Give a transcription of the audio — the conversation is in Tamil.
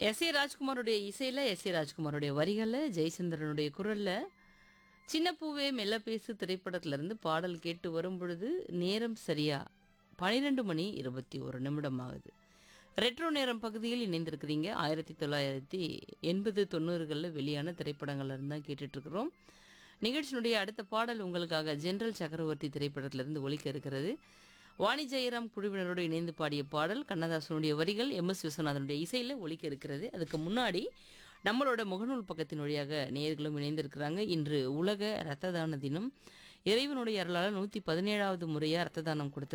எஸ் ஏ ராஜ்குமாருடைய இசையில் எஸ் ஏ ராஜ்குமாருடைய வரிகளில் ஜெயச்சந்திரனுடைய குரலில் சின்ன பூவே மெல்ல பேசு திரைப்படத்திலிருந்து பாடல் கேட்டு வரும் பொழுது நேரம் சரியா பன்னிரெண்டு மணி இருபத்தி ஒரு நிமிடம் ஆகுது ரெட்ரோ நேரம் பகுதியில் இணைந்திருக்கிறீங்க ஆயிரத்தி தொள்ளாயிரத்தி எண்பது தொண்ணூறுகளில் வெளியான திரைப்படங்கள்ல இருந்து தான் கேட்டுட்டு இருக்கிறோம் நிகழ்ச்சியினுடைய அடுத்த பாடல் உங்களுக்காக ஜெனரல் சக்கரவர்த்தி திரைப்படத்திலிருந்து ஒலிக்க இருக்கிறது வாணி ஜெயராம் குழுவினரோடு இணைந்து பாடிய பாடல் கண்ணதாசனுடைய வரிகள் எம் எஸ் விஸ்வநாதனுடைய இசையில் ஒலிக்க இருக்கிறது அதுக்கு முன்னாடி நம்மளோட முகநூல் பக்கத்தின் வழியாக நேயர்களும் இணைந்திருக்கிறாங்க இன்று உலக இரத்த தான தினம் இறைவனுடைய அருளால் நூற்றி பதினேழாவது முறையாக இரத்த தானம் கொடுத்து